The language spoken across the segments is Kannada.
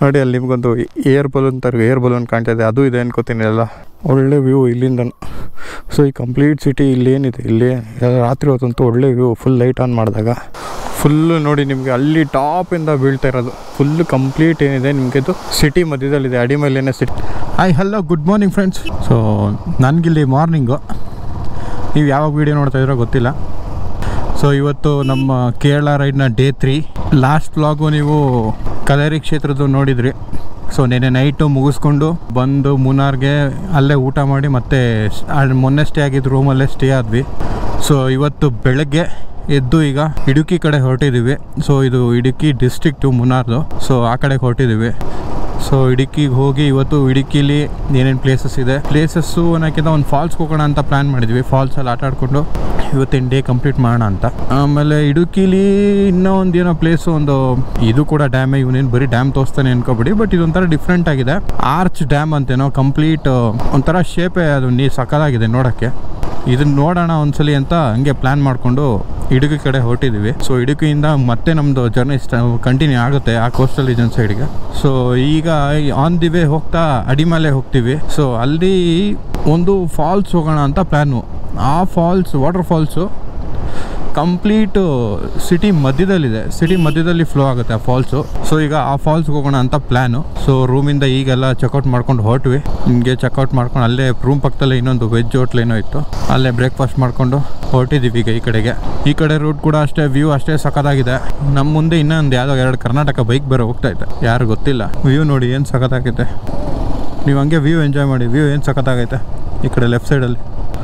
ನೋಡಿ ಅಲ್ಲಿ ನಿಮ್ಗೊಂದು ಏರ್ ಬಲೂನ್ ಥರ ಏರ್ ಬಲೂನ್ ಕಾಣ್ತಾ ಇದೆ ಅದು ಇದೆ ಅನ್ಕೋತೀನಿ ಎಲ್ಲ ಒಳ್ಳೆ ವ್ಯೂ ಇಲ್ಲಿಂದ ಸೊ ಈ ಕಂಪ್ಲೀಟ್ ಸಿಟಿ ಇಲ್ಲೇನಿದೆ ಇಲ್ಲಿ ರಾತ್ರಿ ಹೊತ್ತಂತೂ ಒಳ್ಳೆ ವ್ಯೂ ಫುಲ್ ಲೈಟ್ ಆನ್ ಮಾಡಿದಾಗ ಫುಲ್ಲು ನೋಡಿ ನಿಮಗೆ ಅಲ್ಲಿ ಟಾಪಿಂದ ಬೀಳ್ತಾ ಇರೋದು ಫುಲ್ ಕಂಪ್ಲೀಟ್ ಏನಿದೆ ನಿಮಗೆ ಇದು ಸಿಟಿ ಮಧ್ಯದಲ್ಲಿದೆ ಅಡಿಮೇಲೇನೆ city hi hello good morning friends so ನನಗಿಲ್ಲಿ ಮಾರ್ನಿಂಗು ನೀವು ಯಾವಾಗ ವೀಡಿಯೋ ನೋಡ್ತಾ ಇದ್ರೋ ಗೊತ್ತಿಲ್ಲ ಸೊ ಇವತ್ತು ನಮ್ಮ ಕೇರಳ ರೈಡ್ನ ಡೇ ತ್ರೀ ಲಾಸ್ಟ್ ವ್ಲಾಗು ನೀವು ಕಲೇರಿ ಕ್ಷೇತ್ರದ್ದು ನೋಡಿದ್ರಿ ಸೊ ನೆನ್ನೆ ನೈಟು ಮುಗಿಸ್ಕೊಂಡು ಬಂದು ಮುನ್ನಾರ್ಗೆ ಅಲ್ಲೇ ಊಟ ಮಾಡಿ ಮತ್ತೆ ಸ್- ಅಲ್ಲಿ ಮೊನ್ನೆ ಸ್ಟೇ ಆಗಿದ್ದು ರೂಮಲ್ಲೇ ಸ್ಟೇ ಆದ್ವಿ ಸೊ ಇವತ್ತು ಬೆಳಗ್ಗೆ ಎದ್ದು ಈಗ ಇಡುಕಿ ಕಡೆ ಹೊರಟಿದ್ದೀವಿ ಸೊ ಇದು ಇಡುಕಿ ಡಿಸ್ಟ್ರಿಕ್ಟು ಮುನ್ನಾರ್ದು ಸೊ ಆ ಕಡೆಗೆ ಹೊರಟಿದ್ದೀವಿ ಸೊ ಇಡುಕಿಗೆ ಹೋಗಿ ಇವತ್ತು ಇಡುಕಿಲಿ ಏನೇನು ಪ್ಲೇಸಸ್ ಇದೆ ಪ್ಲೇಸಸ್ಸು ಅನ್ನೋಕ್ಕಿಂತ ಒಂದು ಫಾಲ್ಸ್ಗೆ ಹೋಗೋಣ ಅಂತ ಪ್ಲ್ಯಾನ್ ಮಾಡಿದ್ವಿ ಫಾಲ್ಸಲ್ಲಿ ಆಟ ಆಡ್ಕೊಂಡು ಇವತ್ತಿನ ಡೇ ಕಂಪ್ಲೀಟ್ ಮಾಡೋಣ ಅಂತ ಆಮೇಲೆ ಇಡುಕಿಲಿ ಇನ್ನೂ ಒಂದು ಏನೋ ಪ್ಲೇಸು ಒಂದು ಇದು ಕೂಡ ಡ್ಯಾಮೇ ಇವನೇನು ಬರೀ ಡ್ಯಾಮ್ ತೋರಿಸ್ತಾನೆ ಅನ್ಕೋಬೇಡಿ ಬಟ್ ಇದೊಂಥರ ಡಿಫ್ರೆಂಟ್ ಆಗಿದೆ ಆರ್ಚ್ ಡ್ಯಾಮ್ ಅಂತೇನೋ ಕಂಪ್ಲೀಟ್ ಒಂಥರ ಶೇಪೇ ಅದು ನೀ ಸಕ್ಕದಾಗಿದೆ ನೋಡೋಕ್ಕೆ ಇದನ್ನ ನೋಡೋಣ ಒಂದ್ಸಲಿ ಅಂತ ಹಂಗೆ ಪ್ಲ್ಯಾನ್ ಮಾಡಿಕೊಂಡು ಇಡುಕಿ ಕಡೆ ಹೊರಟಿದ್ದೀವಿ ಸೊ ಇಡುಕಿಯಿಂದ ಮತ್ತೆ ನಮ್ಮದು ಜರ್ನಿ ಕಂಟಿನ್ಯೂ ಆಗುತ್ತೆ ಆ ಕೋಸ್ಟಲ್ ರೀಜನ್ ಸೈಡ್ಗೆ ಸೊ ಈಗ ಆನ್ ದಿ ವೇ ಹೋಗ್ತಾ ಅಡಿಮಲೆ ಹೋಗ್ತೀವಿ ಸೊ ಅಲ್ಲಿ ಒಂದು ಫಾಲ್ಸ್ ಹೋಗೋಣ ಅಂತ ಪ್ಲ್ಯಾನು ಆ falls water falls complete city ಮಧ್ಯದಲ್ಲಿದೆ ಸಿಟಿ ಮಧ್ಯದಲ್ಲಿ ಫ್ಲೋ ಆಗುತ್ತೆ ಆ ಫಾಲ್ಸು ಸೊ ಈಗ ಆ ಫಾಲ್ಸ್ಗೆ ಹೋಗೋಣ ಅಂತ ಪ್ಲ್ಯಾನು ಸೊ ರೂಮಿಂದ ಈಗೆಲ್ಲ ಚೆಕ್ಔಟ್ ಮಾಡ್ಕೊಂಡು ಹೊರಟ್ವಿ ನಿಮಗೆ ಚೆಕ್ಔಟ್ ಮಾಡ್ಕೊಂಡು ಅಲ್ಲೇ ರೂಮ್ ಪಕ್ಕದಲ್ಲೇ ಇನ್ನೊಂದು ವೆಜ್ ಹೋಟ್ಲ್ ಏನೋ ಇತ್ತು ಅಲ್ಲೇ ಬ್ರೇಕ್ಫಾಸ್ಟ್ ಮಾಡ್ಕೊಂಡು ಹೊರಟಿದ್ದೀವಿ ಈಗ ಈ ಕಡೆಗೆ ಈ ಕಡೆ ರೂಟ್ ಕೂಡ ಅಷ್ಟೇ ವ್ಯೂ ಅಷ್ಟೇ ಸಖತ್ತಾಗಿದೆ ನಮ್ಮ ಮುಂದೆ ಇನ್ನೊಂದು ಯಾವುದೋ ಎರಡು ಕರ್ನಾಟಕ ಬೈಕ್ ಬೇರೆ ಹೋಗ್ತಾ ಇದೆ ಯಾರು ಗೊತ್ತಿಲ್ಲ ವ್ಯೂ ನೋಡಿ ಏನು ಸಖತ್ತಾಗೈತೆ ನೀವು ಹಂಗೆ ವ್ಯೂ ಎಂಜಾಯ್ ಮಾಡಿ ವ್ಯೂ ಏನು ಸಖತ್ತಾಗೈತೆ ಈ ಕಡೆ ಲೆಫ್ಟ್ ಸೈಡಲ್ಲಿ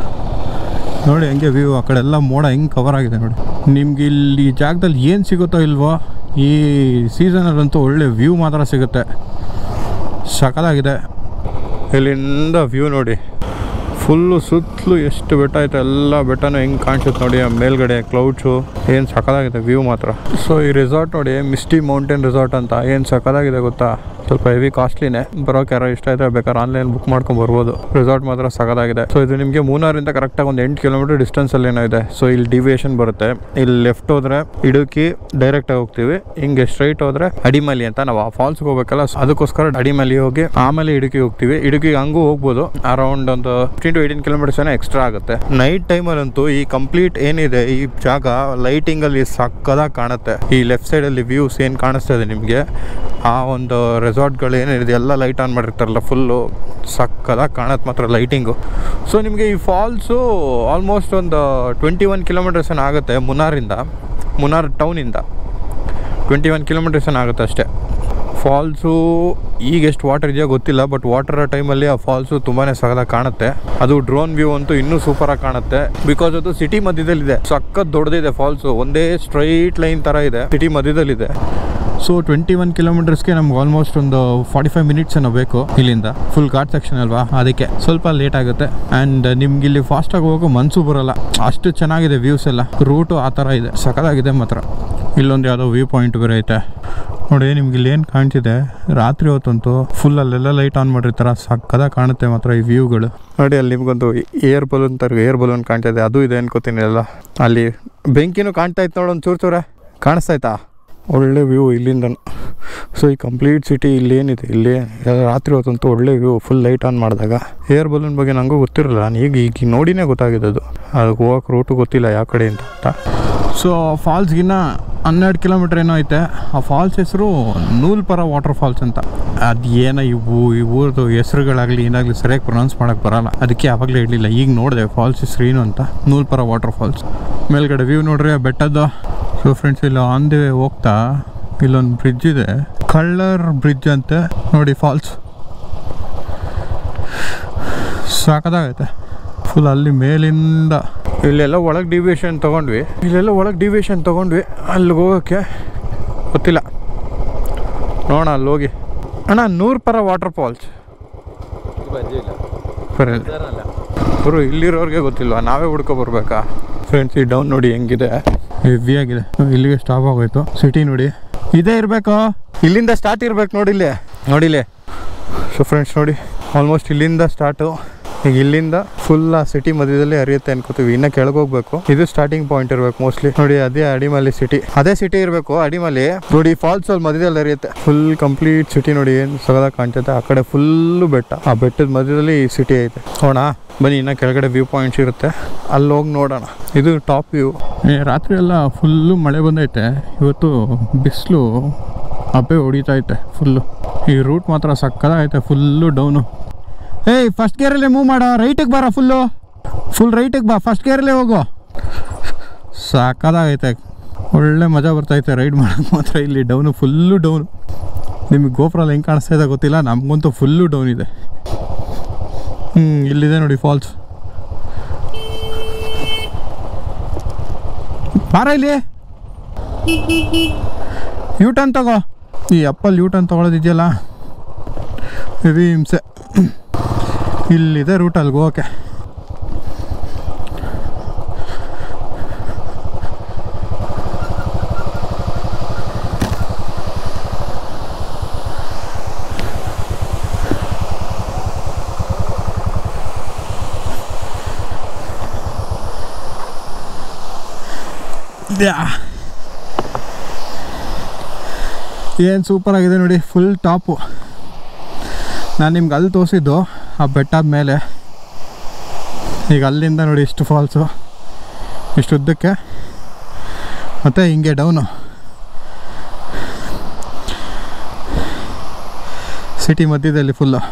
ನೋಡಿ ಹಂಗೆ ವ್ಯೂ ಆ ಕಡೆ ಎಲ್ಲ ಮೋಡ ಹೆಂಗೆ ಕವರ್ ಆಗಿದೆ ನೋಡಿ ನಿಮ್ಗೆ ಇಲ್ಲಿ ಈ ಜಾಗದಲ್ಲಿ ಏನು ಸಿಗುತ್ತೋ ಇಲ್ವೋ ಈ ಸೀಸನಲ್ಲಂತೂ ಒಳ್ಳೆ ವ್ಯೂ ಮಾತ್ರ ಸಿಗುತ್ತೆ ಸಕಲಾಗಿದೆ ಇಲ್ಲಿಂದ ವ್ಯೂ ನೋಡಿ ಫುಲ್ಲು ಸುತ್ತಲೂ ಎಷ್ಟು ಬೆಟ್ಟ ಐತೆ ಎಲ್ಲ ಬೆಟ್ಟನೂ ಹೆಂಗೆ ಕಾಣಿಸುತ್ತೆ ನೋಡಿ ಆ ಮೇಲ್ಗಡೆ ಕ್ಲೌಡ್ಸು ಏನು ಸಕಲಾಗಿದೆ ವ್ಯೂ ಮಾತ್ರ ಸೊ ಈ ರೆಸಾರ್ಟ್ ನೋಡಿ ಮಿಸ್ಟಿ ಮೌಂಟೇನ್ ರೆಸಾರ್ಟ್ ಅಂತ ಏನು ಸಕಲಾಗಿದೆ ಗೊತ್ತಾ ಸ್ವಲ್ಪ ಹೆವಿ ಕಾಸ್ಟ್ಲಿನೇ ಬರೋಕೆ ಯಾರೋ ಇಷ್ಟ ಇದ್ರೆ ಬೇಕಾದ್ರೆ ಆನ್ಲೈನ್ ಬುಕ್ ಮಾಡ್ಕೊಂಡು ಬರ್ಬೋದು ರೆಸಾರ್ಟ್ ಮಾತ್ರ ಸಕಲಾಗಿದೆ ಸೊ ಇದು ನಿಮಗೆ ಮೂನಾರಿಂದ ಕರೆಕ್ಟಾಗಿ ಒಂದು ಎಂಟು ಕಿಲೋಮೀಟರ್ ಡಿಸ್ಟೆನ್ಸ್ ಅಲ್ಲಿ ಏನೋ ಇದೆ ಸೊ ಇಲ್ಲಿ ಡಿವಿಯೇಷನ್ ಬರುತ್ತೆ ಇಲ್ಲಿ ಲೆಫ್ಟ್ ಹೋದ್ರೆ ಇಡುಕಿ ಡೈರೆಕ್ಟ್ ಆಗಿ ಹೋಗ್ತೀವಿ ಹಿಂಗೆ ಸ್ಟ್ರೈಟ್ ಹೋದ್ರೆ ಅಡಿಮಲಿ ಅಂತ ನಾವು ಆ ಫಾಲ್ಸ್ಗೆ ಹೋಗ್ಬೇಕಲ್ಲ so ಅದಕ್ಕೋಸ್ಕರ ಅಡಿಮಲಿ ಹೋಗಿ ಆಮೇಲೆ ಇಡುಕಿ ಹೋಗ್ತೀವಿ ಇಡುಕಿಗೆ ಹಂಗೂ ಹೋಗ್ಬೋದು ಅರೌಂಡ್ ಒಂದು ಫಿಫ್ಟೀನ್ ಟು ಏಯ್ಟೀನ್ ಕಿಲೋಮೀಟರ್ಸ್ ಏನೋ ಎಕ್ಸ್ಟ್ರಾ ಆಗುತ್ತೆ ನೈಟ್ ಟೈಮಲ್ಲಂತೂ ಈ ಕಂಪ್ಲೀಟ್ ಏನಿದೆ ಈ ಜಾಗ ಲೈಟಿಂಗ್ ಅಲ್ಲಿ ಸಕ್ಕದಾಗಿ ಕಾಣುತ್ತೆ ಈ ಲೆಫ್ಟ್ ಸೈಡ್ ಅಲ್ಲಿ ವ್ಯೂಸ್ ಏನು ಕಾಣಿಸ್ತಾ ಇದೆ ನಿಮಗೆ ಆ ಒಂದು ರೆಸಾರ್ಟ್ಗಳು ಏನಿದೆ ಎಲ್ಲ ಲೈಟ್ ಆನ್ ಮಾಡಿರ್ತಾರಲ್ಲ ಫುಲ್ಲು ಸಕ್ಕದಾಗಿ ಕಾಣತ್ತೆ ಮಾತ್ರ ಲೈಟಿಂಗು ಸೊ ನಿಮಗೆ ಈ ಫಾಲ್ಸು ಆಲ್ಮೋಸ್ಟ್ ಒಂದು ಟ್ವೆಂಟಿ ಒನ್ ಕಿಲೋಮೀಟರ್ಸ್ ಏನೋ ಆಗುತ್ತೆ ಮುನ್ನಾರಿಂದ ಮುನ್ನಾರ್ ಟೌನಿಂದ ಟ್ವೆಂಟಿ ಒನ್ ಕಿಲೋಮೀಟರ್ಸ್ ಏನೋ ಆಗುತ್ತೆ ಅಷ್ಟೇ ಫಾಲ್ಸು ಈಗ ಎಷ್ಟು ವಾಟರ್ ಇದೆಯೋ ಗೊತ್ತಿಲ್ಲ ಬಟ್ ವಾಟರ್ ಟೈಮಲ್ಲಿ ಆ ಫಾಲ್ಸು ತುಂಬಾ ಸಗದಾಗಿ ಕಾಣುತ್ತೆ ಅದು ಡ್ರೋನ್ ವ್ಯೂ ಅಂತೂ ಇನ್ನೂ ಸೂಪರಾಗಿ ಕಾಣುತ್ತೆ ಬಿಕಾಸ್ ಅದು ಸಿಟಿ ಮಧ್ಯದಲ್ಲಿದೆ ಸಖತ್ ದೊಡ್ಡದಿದೆ ಫಾಲ್ಸು ಒಂದೇ ಸ್ಟ್ರೈಟ್ ಲೈನ್ ಥರ ಇದೆ ಸಿಟಿ ಮಧ್ಯದಲ್ಲಿದೆ ಸೊ ಟ್ವೆಂಟಿ ಒನ್ ಕಿಲೋಮೀಟರ್ಸ್ಗೆ ನಮ್ಗೆ ಆಲ್ಮೋಸ್ಟ್ ಒಂದು ಫಾರ್ಟಿ ಫೈವ್ ಮಿನಿಟ್ಸ್ ಏನೋ ಬೇಕು ಇಲ್ಲಿಂದ ಫುಲ್ ಘಾಟ್ ಸೆಕ್ಷನ್ ಅಲ್ವಾ ಅದಕ್ಕೆ ಸ್ವಲ್ಪ ಲೇಟ್ ಆಗುತ್ತೆ ಆ್ಯಂಡ್ ನಿಮ್ಗೆ ಇಲ್ಲಿ ಫಾಸ್ಟಾಗಿ ಹೋಗೋ ಮನಸ್ಸು ಬರಲ್ಲ ಅಷ್ಟು ಚೆನ್ನಾಗಿದೆ ವ್ಯೂಸ್ ಎಲ್ಲ ರೂಟು ಆ ಥರ ಇದೆ ಸಖತ್ತಾಗಿದೆ ಮಾತ್ರ ಇಲ್ಲೊಂದು ಯಾವುದೋ ವ್ಯೂ ಪಾಯಿಂಟ್ ಬೇರೆ ಐತೆ ನೋಡಿ ನಿಮ್ಗೆ ಇಲ್ಲಿ ಏನು ಕಾಣ್ತಿದೆ ರಾತ್ರಿ ಹೊತ್ತಂತೂ ಫುಲ್ ಅಲ್ಲೆಲ್ಲ ಲೈಟ್ ಆನ್ ಮಾಡಿರ್ತಾರ ಸಕ್ಕದಾಗಿ ಕಾಣುತ್ತೆ ಮಾತ್ರ ಈ ವ್ಯೂಗಳು ನೋಡಿ ಅಲ್ಲಿ ನಿಮ್ಗೊಂದು ಏರ್ ಬಲೂನ್ ಥರ ಏರ್ ಬಲೂನ್ ಕಾಣ್ತಾ ಇದೆ ಅದು ಇದೆ ಅನ್ಕೋತೀನಿ ಎಲ್ಲ ಅಲ್ಲಿ ಬೆಂಕಿನೂ ಕಾಣ್ತಾ ಇತ್ತು ನೋಡಿ ಒಂದು ಚೂರು ಚೂರ ಕಾಣಿಸ್ತಾಯ್ತಾ ಒಳ್ಳೆ ವ್ಯೂ ಇಲ್ಲಿಂದ ಸೊ ಈ ಕಂಪ್ಲೀಟ್ ಸಿಟಿ ಇಲ್ಲೇನಿದೆ ಇಲ್ಲಿ ರಾತ್ರಿ ಹೊತ್ತಂತೂ ಒಳ್ಳೆ ವ್ಯೂ ಫುಲ್ ಲೈಟ್ ಆನ್ ಮಾಡಿದಾಗ ಏರ್ ಬಲೂನ್ ಬಗ್ಗೆ ನನಗೂ ಗೊತ್ತಿರಲ್ಲ ನಾನು ಈಗ ಈಗ ನೋಡಿನೇ ಗೊತ್ತಾಗಿದೆ ಅದು ಅದಕ್ಕೆ ಹೋಗೋಕೆ ರೂಟು ಗೊತ್ತಿಲ್ಲ ಯಾವ ಕಡೆಯಿಂದ ಅಂತ ಸೊ ಫಾಲ್ಸ್ಗಿನ್ನ ಹನ್ನೆರಡು ಕಿಲೋಮೀಟ್ರ್ ಏನೋ ಐತೆ ಆ ಫಾಲ್ಸ್ ಹೆಸರು ನೂಲ್ಪರ ವಾಟರ್ ಫಾಲ್ಸ್ ಅಂತ ಅದು ಏನೋ ಇವು ಈ ಊರದು ಹೆಸರುಗಳಾಗಲಿ ಏನಾಗಲಿ ಸರಿಯಾಗಿ ಪ್ರೊನೌನ್ಸ್ ಮಾಡೋಕ್ಕೆ ಬರಲ್ಲ ಅದಕ್ಕೆ ಯಾವಾಗಲೇ ಇರಲಿಲ್ಲ ಈಗ ನೋಡಿದೆ ಫಾಲ್ಸ್ ಹೆಸರು ಏನು ಅಂತ ನೂಲ್ಪರ ವಾಟರ್ ಫಾಲ್ಸ್ ಮೇಲ್ಗಡೆ ವ್ಯೂ ನೋಡ್ರಿ ಆ ಬೆಟ್ಟದ್ದು ಸೊ ಫ್ರೆಂಡ್ಸ್ ಇಲ್ಲಿ ಆನ್ ದಿ ವೇ ಹೋಗ್ತಾ ಇಲ್ಲೊಂದು ಬ್ರಿಡ್ಜ್ ಇದೆ ಕಳ್ಳರ್ ಬ್ರಿಡ್ಜ್ ಅಂತೆ ನೋಡಿ ಫಾಲ್ಸ್ ಸಾಕದಾಗೈತೆ ಫುಲ್ ಅಲ್ಲಿ ಮೇಲಿಂದ ಇಲ್ಲೆಲ್ಲ ಒಳಗೆ ಡಿವಿಯೇಷನ್ ತೊಗೊಂಡ್ವಿ ಇಲ್ಲೆಲ್ಲ ಒಳಗೆ ಡಿವಿಯೇಷನ್ ತೊಗೊಂಡ್ವಿ ಅಲ್ಲಿಗೆ ಹೋಗೋಕ್ಕೆ ಗೊತ್ತಿಲ್ಲ ನೋಡೋಣ ಅಲ್ಲಿ ಹೋಗಿ ಅಣ್ಣ ನೂರು ಪರ ವಾಟರ್ ಫಾಲ್ಸ್ ಸರಿ ಗುರು ಇಲ್ಲಿರೋರಿಗೆ ಗೊತ್ತಿಲ್ವಾ ನಾವೇ ಹುಡ್ಕೊ ಬರ್ಬೇಕಾ ಫ್ರೆಂಡ್ಸ್ ಈ ಡೌನ್ ನೋಡಿ ಹೆಂಗಿದೆ ಹೆವಿ ಆಗಿದೆ ಇಲ್ಲಿಗೆ ಸ್ಟಾಪ್ ಆಗೋಯ್ತು ಸಿಟಿ ನೋಡಿ ಇದೇ ಇರಬೇಕು ಇಲ್ಲಿಂದ ಸ್ಟಾರ್ಟ್ ಇರ್ಬೇಕು ನೋಡಿ ಇಲ್ಲಿ ನೋಡಿಲ್ಲಿ ಸೊ ಫ್ರೆಂಡ್ಸ್ ನೋಡಿ ಆಲ್ಮೋಸ್ಟ್ ಇಲ್ಲಿಂದ ಸ್ಟಾರ್ಟು ಈಗ ಇಲ್ಲಿಂದ ಫುಲ್ ಆ ಸಿಟಿ ಮಧ್ಯದಲ್ಲಿ ಹರಿಯುತ್ತೆ ಅನ್ಕೋತೀವಿ ಇನ್ನ ಕೆಳಗೆ ಹೋಗ್ಬೇಕು ಇದು ಸ್ಟಾರ್ಟಿಂಗ್ ಪಾಯಿಂಟ್ ಇರ್ಬೇಕು ಮೋಸ್ಟ್ಲಿ ನೋಡಿ ಅದೇ ಅಡಿಮಲಿ ಸಿಟಿ ಅದೇ ಸಿಟಿ ಇರಬೇಕು ಅಡಿಮಲಿ ನೋಡಿ ಫಾಲ್ಸ್ ಅಲ್ಲಿ ಮಧ್ಯದಲ್ಲಿ ಹರಿಯುತ್ತೆ ಫುಲ್ ಕಂಪ್ಲೀಟ್ ಸಿಟಿ ನೋಡಿ ಏನು ಸಗದಾಗ ಕಾಣ್ತೈತೆ ಆ ಕಡೆ ಫುಲ್ಲು ಬೆಟ್ಟ ಆ ಬೆಟ್ಟದ ಮಧ್ಯದಲ್ಲಿ ಈ ಸಿಟಿ ಐತೆ ನೋಡೋಣ ಬನ್ನಿ ಇನ್ನ ಕೆಳಗಡೆ ವ್ಯೂ ಪಾಯಿಂಟ್ಸ್ ಇರುತ್ತೆ ಅಲ್ಲಿ ಹೋಗಿ ನೋಡೋಣ ಇದು ಟಾಪ್ ವ್ಯೂ ರಾತ್ರಿ ಎಲ್ಲ ಫುಲ್ಲು ಮಳೆ ಬಂದೈತೆ ಇವತ್ತು ಬಿಸಿಲು ಹಬ್ಬೆ ಹೊಡಿತಾ ಐತೆ ಫುಲ್ಲು ಈ ರೂಟ್ ಮಾತ್ರ ಸಕ್ಕದಾಗೈತೆ ಫುಲ್ಲು ಡೌನು ಏಯ್ ಫಸ್ಟ್ ಗೇರಲ್ಲೇ ಮೂವ್ ಮಾಡ ರೈಟಿಗೆ ಬಾರ ಫುಲ್ಲು ಫುಲ್ ರೈಟಿಗೆ ಬಾ ಫಸ್ಟ್ ಗೇರಲ್ಲೇ ಹೋಗು ಸಾಕಾಗೈತೆ ಒಳ್ಳೆ ಮಜಾ ಬರ್ತೈತೆ ರೈಡ್ ಮಾಡೋಕೆ ಮಾತ್ರ ಇಲ್ಲಿ ಡೌನು ಫುಲ್ಲು ಡೌನು ನಿಮಗೆ ಗೋಪುರಲ್ಲಿ ಹೆಂಗೆ ಕಾಣಿಸ್ತಾ ಇದೆ ಗೊತ್ತಿಲ್ಲ ನಮಗಂತೂ ಫುಲ್ಲು ಡೌನ್ ಇದೆ ಹ್ಞೂ ಇಲ್ಲಿದೆ ನೋಡಿ ಫಾಲ್ಸ್ ಬಾರ ಇಲ್ಲಿ ಯೂ ಟರ್ನ್ ತಗೋ ಈ ಅಪ್ಪಲ್ಲಿ ಯೂ ಟರ್ನ್ ತೊಗೊಳೋದಿದೆಯಲ್ಲ ಹೆವಿ ಹಿಂಸೆ ಇಲ್ಲಿದೆ ರೂಟ್ ಅಲ್ಲಿಗೆ ಹೋಗೋಕೆ ಏನು ಸೂಪರ್ ಆಗಿದೆ ನೋಡಿ ಫುಲ್ ಟಾಪು ನಾನು ನಿಮ್ಗೆ ಅಲ್ಲಿ ತೋರಿಸಿದ್ದು ಆ ಬೆಟ್ಟದ ಮೇಲೆ ಈಗ ಅಲ್ಲಿಂದ ನೋಡಿ ಇಷ್ಟು ಫಾಲ್ಸು ಇಷ್ಟು ಉದ್ದಕ್ಕೆ ಮತ್ತು ಹಿಂಗೆ ಡೌನು ಸಿಟಿ ಮಧ್ಯದಲ್ಲಿ ಫುಲ್ಲು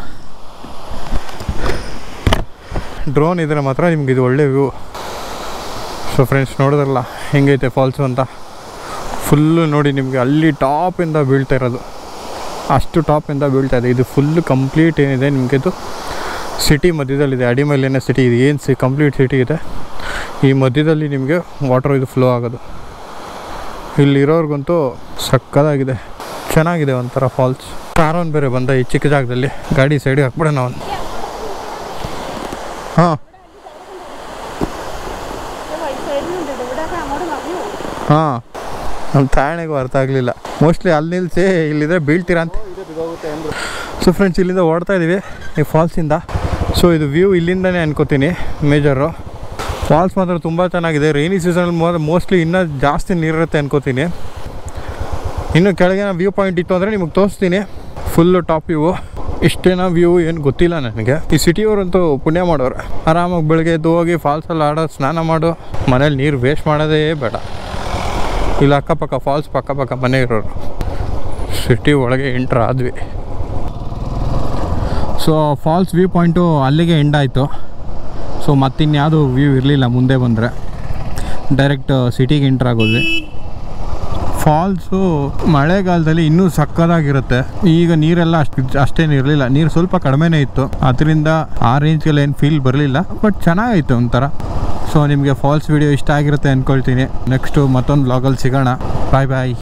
ಡ್ರೋನ್ ಇದ್ರೆ ಮಾತ್ರ ನಿಮ್ಗೆ ಇದು ಒಳ್ಳೆ ವ್ಯೂ ಸೊ ಫ್ರೆಂಡ್ಸ್ ನೋಡಿದ್ರಲ್ಲ ಹೆಂಗೈತೆ ಫಾಲ್ಸು ಅಂತ ಫುಲ್ಲು ನೋಡಿ ನಿಮಗೆ ಅಲ್ಲಿ ಟಾಪಿಂದ ಬೀಳ್ತಾ ಇರೋದು ಅಷ್ಟು ಟಾಪಿಂದ ಬೀಳ್ತಾ ಇದೆ ಇದು ಫುಲ್ಲು ಕಂಪ್ಲೀಟ್ ಏನಿದೆ ನಿಮಗೆ ಇದು ಸಿಟಿ ಮಧ್ಯದಲ್ಲಿದೆ ಅಡಿಮೇಲೇನೆ ಸಿಟಿ ಇದು ಏನು ಸಿ ಕಂಪ್ಲೀಟ್ ಸಿಟಿ ಇದೆ ಈ ಮಧ್ಯದಲ್ಲಿ ನಿಮಗೆ ವಾಟರ್ ಇದು ಫ್ಲೋ ಆಗೋದು ಇಲ್ಲಿರೋರ್ಗಂತೂ ಸಕ್ಕದಾಗಿದೆ ಚೆನ್ನಾಗಿದೆ ಒಂಥರ ಫಾಲ್ಸ್ ಕಾರೊಂದು ಬೇರೆ ಬಂದ ಈ ಚಿಕ್ಕ ಜಾಗದಲ್ಲಿ ಗಾಡಿ ಸೈಡಿಗೆ ಹಾಕ್ಬಿಡೋಣ ಒಂದು ಹಾಂ ಹಾಂ ನಮ್ಮ ತಾಯಣೆಗೂ ಅರ್ಥ ಆಗಲಿಲ್ಲ ಮೋಸ್ಟ್ಲಿ ಅಲ್ಲಿ ನಿಲ್ಲಿಸಿ ಇಲ್ಲಿದ್ರೆ ಬೀಳ್ತೀರಾ ಅಂತ ಸೊ ಫ್ರೆಂಡ್ಸ್ ಇಲ್ಲಿಂದ ಓಡ್ತಾ ಇದ್ದೀವಿ ಈ ಫಾಲ್ಸಿಂದ ಸೊ ಇದು ವ್ಯೂ ಇಲ್ಲಿಂದನೇ ಅನ್ಕೋತೀನಿ ಮೇಜರು ಫಾಲ್ಸ್ ಮಾತ್ರ ತುಂಬ ಚೆನ್ನಾಗಿದೆ ರೈನಿ ಸೀಸನಲ್ಲಿ ಮೋಸ್ಟ್ಲಿ ಇನ್ನೂ ಜಾಸ್ತಿ ನೀರಿರುತ್ತೆ ಅನ್ಕೋತೀನಿ ಇನ್ನು ಕೆಳಗೆ ವ್ಯೂ ಪಾಯಿಂಟ್ ಇತ್ತು ಅಂದರೆ ನಿಮಗೆ ತೋರಿಸ್ತೀನಿ ಫುಲ್ಲು ಟಾಪ್ ವ್ಯೂ ಇಷ್ಟೇನ ವ್ಯೂ ಏನು ಗೊತ್ತಿಲ್ಲ ನನಗೆ ಈ ಸಿಟಿಯವರಂತೂ ಪುಣ್ಯ ಮಾಡೋರು ಆರಾಮಾಗಿ ಬೆಳಗ್ಗೆ ಎದ್ದು ಹೋಗಿ ಫಾಲ್ಸಲ್ಲಿ ಆಡೋ ಸ್ನಾನ ಮಾಡು ಮನೇಲಿ ನೀರು ವೇಸ್ಟ್ ಮಾಡೋದೇ ಬೇಡ ಇಲ್ಲಿ ಅಕ್ಕಪಕ್ಕ ಫಾಲ್ಸ್ ಪಕ್ಕ ಪಕ್ಕ ಮನೆ ಇರೋರು ಸಿಟಿ ಒಳಗೆ ಎಂಟ್ರ್ ಆದ್ವಿ ಸೊ ಫಾಲ್ಸ್ ವ್ಯೂ ಪಾಯಿಂಟು ಅಲ್ಲಿಗೆ ಎಂಡ್ ಆಯಿತು ಸೊ ಮತ್ತಿನ್ಯಾವುದು ವ್ಯೂ ಇರಲಿಲ್ಲ ಮುಂದೆ ಬಂದರೆ ಡೈರೆಕ್ಟ್ ಸಿಟಿಗೆ ಎಂಟ್ರ್ ಆಗೋದ್ವಿ ಫಾಲ್ಸು ಮಳೆಗಾಲದಲ್ಲಿ ಇನ್ನೂ ಸಕ್ಕದಾಗಿರುತ್ತೆ ಈಗ ನೀರೆಲ್ಲ ಅಷ್ಟು ಅಷ್ಟೇನು ಇರಲಿಲ್ಲ ನೀರು ಸ್ವಲ್ಪ ಕಡಿಮೆನೇ ಇತ್ತು ಅದರಿಂದ ಆ ರೇಂಜ್ಗೆಲ್ಲ ಏನು ಫೀಲ್ ಬರಲಿಲ್ಲ ಬಟ್ ಚೆನ್ನಾಗಿತ್ತು ಒಂಥರ ಸೊ ನಿಮಗೆ ಫಾಲ್ಸ್ ವಿಡಿಯೋ ಇಷ್ಟ ಆಗಿರುತ್ತೆ ಅಂದ್ಕೊಳ್ತೀನಿ ನೆಕ್ಸ್ಟು ಮತ್ತೊಂದು ಬ್ಲಾಗಲ್ಲಿ ಸಿಗೋಣ ಬಾಯ್ ಬಾಯ್